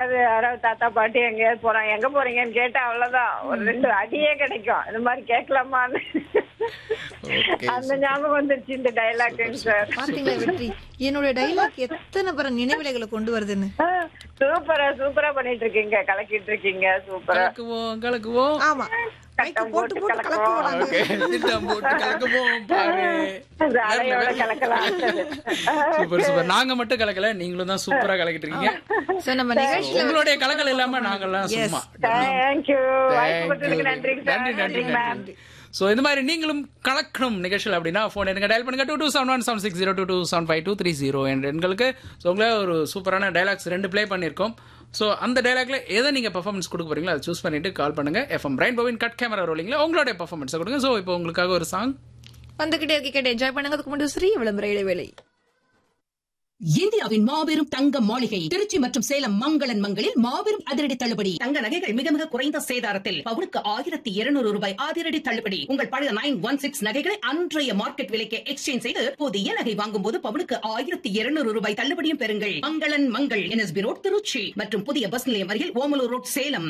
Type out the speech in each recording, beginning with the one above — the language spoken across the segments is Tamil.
யாராவது யாராவது தாத்தா பாட்டி எங்கேயாவது போறாங்க எங்க போறீங்கன்னு கேட்டா அவ்வளவுதான் ஒரு ரெண்டு அடியே கிடைக்கும் இந்த மாதிரி கேட்கலாமான்னு Okay, அந்த ஞாபகம் வந்துருச்சு இந்த டைலாக் சார் பாத்தீங்களா வெற்றி என்னோட டைலாக் எத்தனை பேர நினைவிலைகளை கொண்டு வருதுன்னு சூப்பரா சூப்பரா பண்ணிட்டு இருக்கீங்க கலக்கிட்டு இருக்கீங்க சூப்பரா கலக்குவோம் கலக்குவோம் ஆமா மைக்க போட்டு போட்டு கலக்குவோம் நாங்க. ஓகே திட்டம் போட்டு கலக்குவோம் பாரு அலையோட கலக்கலாம் சூப்பர் சூப்பர் நாங்க மட்டும் கலக்கல நீங்களும் தான் சூப்பரா கலக்கிட்டு இருக்கீங்க So, நம்ம நிகழ்ச்சியில உங்களுடைய கலக்கல் இல்லாம நாங்கெல்லாம் சும்மா தேங்க்யூ வாய்ப்பு Thank you. கொடுத்ததுக்கு நன்றி நன்றி நன்றி நன்றி சோ இந்த மாதிரி நீங்களும் கலக்கணும் நிகழ்ச்சியில் அப்படின்னா ஃபோன் எடுங்க டயல் பண்ணுங்க two two seven one seven six zero two two seven five two three zero என்ற எண்களுக்கு ஸோ உங்களே ஒரு சூப்பரான டைலாக்ஸ் ரெண்டு ப்ளே பண்ணியிருக்கோம் ஸோ அந்த டைலாக்ல எதை நீங்க பெர்ஃபார்மன்ஸ் கொடுக்க போறீங்களோ அதை சூஸ் பண்ணிட்டு கால் பண்ணுங்க எஃப்எம் பிரைன் பவின் கட் கேமரா ரோலிங்ல உங்களுடைய பெர்ஃபார்மன்ஸை கொடுங்க ஸோ இப்போ உங்களுக்காக ஒரு சாங் வந்துகிட்டே இருக்க கேட்டு என்ஜாய் பண்ணுங்க அதுக்கு முன்னாடி ஸ்ரீ விளம்பர இடைவேளை இந்தியாவின் மாபெரும் தங்க மாளிகை திருச்சி மற்றும் சேலம் மங்களன் மங்களில் மாபெரும் அதிரடி தள்ளுபடி தங்க நகைகள் மிக மிக குறைந்த சேதாரத்தில் பவுனுக்கு ஆயிரத்தி இருநூறு ரூபாய் அதிரடி தள்ளுபடி உங்கள் பழைய நைன் ஒன் சிக்ஸ் நகைகளை அன்றைய மார்க்கெட் விலைக்கு எக்ஸ்சேஞ்ச் செய்து புதிய நகை வாங்கும் போது பவுனுக்கு ஆயிரத்தி இருநூறு ரூபாய் தள்ளுபடியும் பெறுங்கள் மங்களன் மங்கள் என்எஸ்பி ரோட் திருச்சி மற்றும் புதிய பஸ் நிலையம் அருகில் Omalur road Salem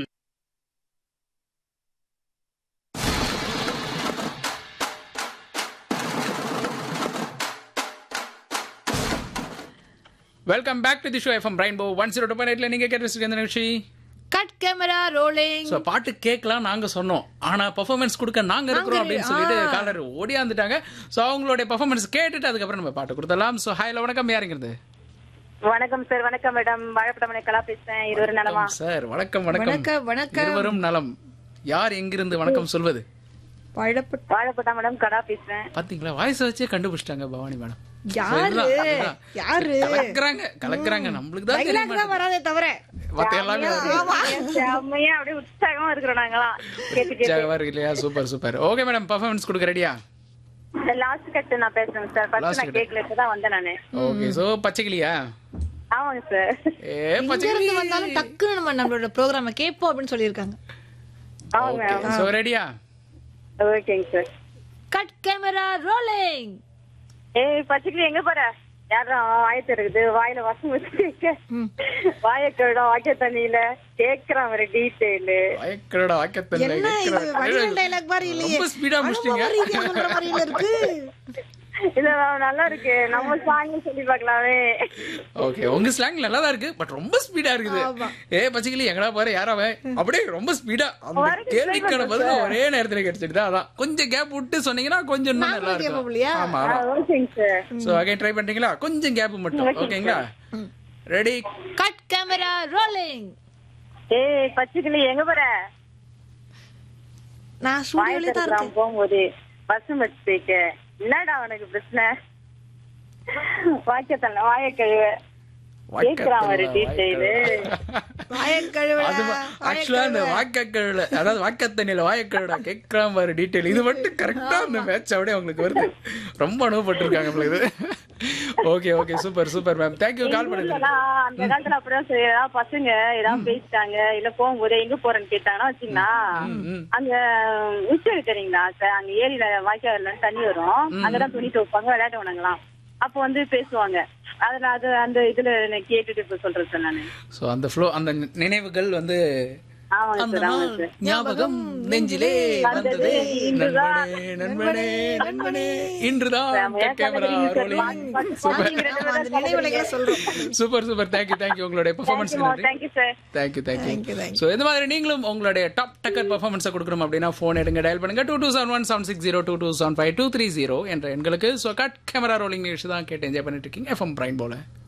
welcome back to the show FM rainbow one zero two point எயிட்ல நீங்க கேட்டு இந்த நிகழ்ச்சி கட் கேமரா ரோலிங் ஸோ பாட்டு கேட்கலாம் நாங்க சொன்னோம் ஆனா பெர்ஃபார்மன்ஸ் கொடுக்க நாங்க இருக்கிறோம் அப்படின்னு சொல்லிட்டு காலர் ஓடியாந்துட்டாங்க ஸோ அவங்களுடைய பெர்ஃபார்மன்ஸ் கேட்டுட்டு அதுக்கப்புறம் நம்ம பாட்டு கொடுத்தலாம் ஸோ ஹாய்ல வணக்கம் யாருங்கிறது வணக்கம் சார் வணக்கம் மேடம் வாழைப்படமனை கலா பேசுறேன் இருவரும் நலமா சார் வணக்கம் வணக்கம் வணக்கம் வணக்கம் இருவரும் நலம் யார் எங்கிருந்து வணக்கம் சொல்வது பழப்பட்டு வாழைப்பட்டா மேடம் கடா பேசுறேன் பாத்தீங்களா வாய்ஸ் வச்சே கண்டுபிடிச்சிட்டாங்க பவானி மேடம் யாரு யாரு கலக்குறாங்க கலக்குறாங்க நம்மளுக்கு தான் டைலாக் தெரியும் தான் வராதே தவிர மத்த எல்லாமே வருது. செம்மையா அப்படியே உற்சாகமா இருக்கிறோம் நாங்களாம் கேட்டு கேட்டு உற்சாகமா இருக்கு இல்லையா super super okay madam performance கொடுக்க ரெடியா லாஸ்ட் கட்டு நான் பேசுறேன் சார் Last ஃபர்ஸ்ட் நான் cut. கேக்கல இப்பதான் வந்தேன் நானு ஓகே சோ பச்சைக்கிளியா ஆமாங்க சார் ஏ எங்க இருந்து பச்சைக்கிளி வந்தாலும் டக்குன்னு நம்ம நம்மளோட ப்ரோக்ராம கேட்போம் அப்படின்னு சொல்லியிருக்காங்க ஆமாங்க ஓகே சோ ரெடியா ஓகேங்க சார் கட் கேமரா ரோலிங் ஏய் பச்சைக்கிளி எங்க போற யாரும் வாயத்து இருக்குது வாயில வசம் வச்சு வாய கழுடம் வாக்கிய தண்ணியில கேக்குறான் ஒரு டீட்டெயிலு வாய்க்கடா வாக்கத்தல்ல என்ன இது வடிவல் டைலாக் மாதிரி இல்லையே ரொம்ப ஸ்பீடா முடிச்சிட்டீங்க அனுபவ ரீதியா சொல்ற மாதிரி இல்ல இருக்கு இல்ல நல்லா இருக்கு நம்ம சாங் சொல்லி பார்க்கலாமே ஓகே உங்க ஸ்லாங் நல்லா தான் இருக்கு பட் ரொம்ப ஸ்பீடா இருக்குது ஏ பச்சைக்கிளி எங்கடா பாரு யாராவ அப்படியே ரொம்ப ஸ்பீடா அந்த வரைக்கும் கேள்விக்கான பதில் ஒரே நேரத்துல கிடைச்சிட்டு அதான் கொஞ்சம் கேப் விட்டு சொன்னீங்கன்னா கொஞ்சம் இன்னும் நல்லா கேட்போம் இருக்கும் இல்லையா? ஆமா ஆமா ஓகேங்க சார் சோ அகைன் ட்ரை பண்றீங்களா கொஞ்சம் கேப் மட்டும் ஓகேங்களா ரெடி கட் கேமரா ரோலிங் ஏய் பச்சைக்கிளி எங்க போற நான் ஸ்டுடியோல தான் இருக்கேன் போகும்போது வசம் வச்சு தேய்க்க என்னடா உனக்கு பிரச்சனை வாக்கியத்தல்ல வாய கழுவ கேக்குறான் ஒரு டீட்டெயிலு வாயக்கழுவ அது ஆக்சுவலா இந்த வாக்கக்கழுல அதாவது வாக்கத்தண்ணியில வாயக்கழுடா கேட்கலாம் பாரு டீட்டெயில் இது மட்டும் கரெக்டா அந்த மேட்ச் அப்படியே உங்களுக்கு வருது ரொம்ப அனுபவப்பட்டிருக்காங்க நம்மளுக்கு இது okay okay super super ma'am thank you call பண்ணது அந்த காலத்துல அப்படிதான் சரி ஏதாவது பசங்க ஏதாவது பேசிட்டாங்க இல்ல போகும்போது எங்க போறேன்னு கேட்டாங்கன்னா வச்சுங்களா அங்க உச்சல் தெரியுங்களா சார் அங்க ஏரியில வாய்க்கால தண்ணி வரும் அங்கதான் துணி துவைப்பாங்க விளையாட்டு உணங்கலாம் அப்போ வந்து பேசுவாங்க அதுல அது அந்த இதுல நான் கேட்டுட்டு இப்ப சொல்றேன் சார் நானு சோ அந்த ஃப்ளோ அந்த நினைவுகள் வந்து ஆமாங்க அந்த சார் ஆமாங்க நாள் சார் ஞாபகம் நெஞ்சிலே வந்தது நண்பனே நண்பனே நண்பனே இன்றுதான் கேமரா ரோலிங் ஆமா, அந்த நினைவுலைகளை சொல்றோம் சூப்பர் சூப்பர் தேங்க்யூ தேங்க்யூ உங்களுடைய பெர்ஃபார்மன்ஸ் நன்றி thank you sir thank you Thank you, thank you thank so இந்த மாதிரி நீங்களும் உங்களுடைய டாப் டக்கர் பர்ஃபார்மன்ஸை கொடுக்கணும் அப்படின்னா ஃபோன் எடுங்க டயல் பண்ணுங்க two two seven one seven six zero two two seven five two three zero என்ற எண்களுக்கு ஸோ கட் கேமரா ரோலிங் நிகழ்ச்சி தான் கேட்டு என்ஜாய் பண்ணிட்டு இருக்கீங்க எஃப்எம் பிரைன் போல